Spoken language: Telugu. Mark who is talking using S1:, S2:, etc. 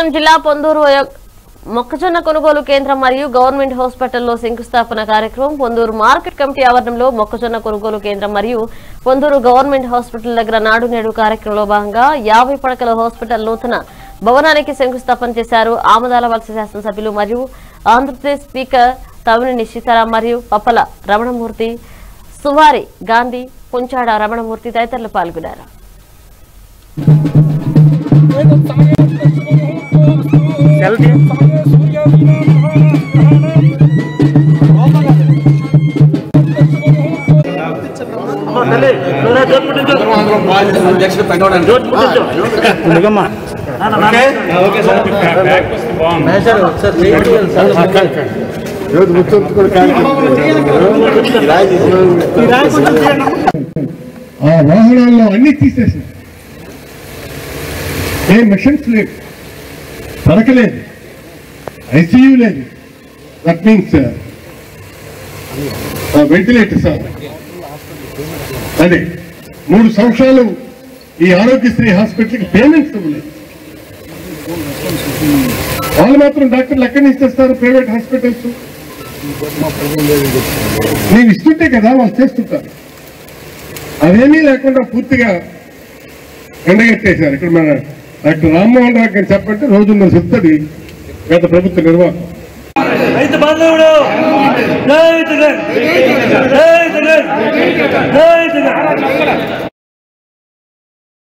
S1: శ్రీకాకుళం జిల్లా పొందూరు వయ- మొక్కజొన్న కొనుగోలు కేంద్రం మరియు గవర్నమెంట్ హాస్పిటల్లో శంకుస్థాపన కార్యక్రమం పొందూరు మార్కెట్ కమిటీ ఆవరణంలో మొక్కజొన్న కొనుగోలు కేంద్రం మరియు పొందూరు గవర్నమెంట్ హాస్పిటల్ దగ్గర నాడు నేడు కార్యక్రమంలో భాగంగా యాభై పడకల హాస్పిటల్ నూతన భవనానికి శంకుస్థాపన చేశారు ఆమదాల వలస శాసనసభ్యులు మరియు ఆంధ్రప్రదేశ్ స్పీకర్ తమిళని సీతారాం మరియు పప్పల రమణమూర్తి సువారి గాంధీ పుంచాడ రమణమూర్తి తదితరులు పాల్గొన్నారు
S2: అధ్యక్షుడు పెద్దవాడు
S3: రోజు ముచ్చొత్తు కూడా ఆ వాహనాల్లో అన్ని తీసేసి ఏ మిషన్స్ లేవు పడకలేదు ఐసీయూ లేదు దట్ మీన్స్ వెంటిలేటర్ సార్ అదే మూడు సంవత్సరాలు ఈ ఆరోగ్యశ్రీ హాస్పిటల్కి పేమెంట్స్ ఇవ్వలేదు వాళ్ళు మాత్రం డాక్టర్లు ఎక్కడి నుంచి తెస్తారు ప్రైవేట్ హాస్పిటల్స్ నేను ఇస్తుంటే కదా వాళ్ళు చేస్తుంటారు అదేమీ లేకుండా పూర్తిగా ఎండగట్టేశారు ఇక్కడ మన డాక్టర్ రామ్మోహన్ రావు గారు చెప్పంటే రోజున్నర చెప్తుంది గత ప్రభుత్వ నిర్వాహకం
S4: రైతు బాంధవుడు జై జగన్ జై జగన్ జై జగన్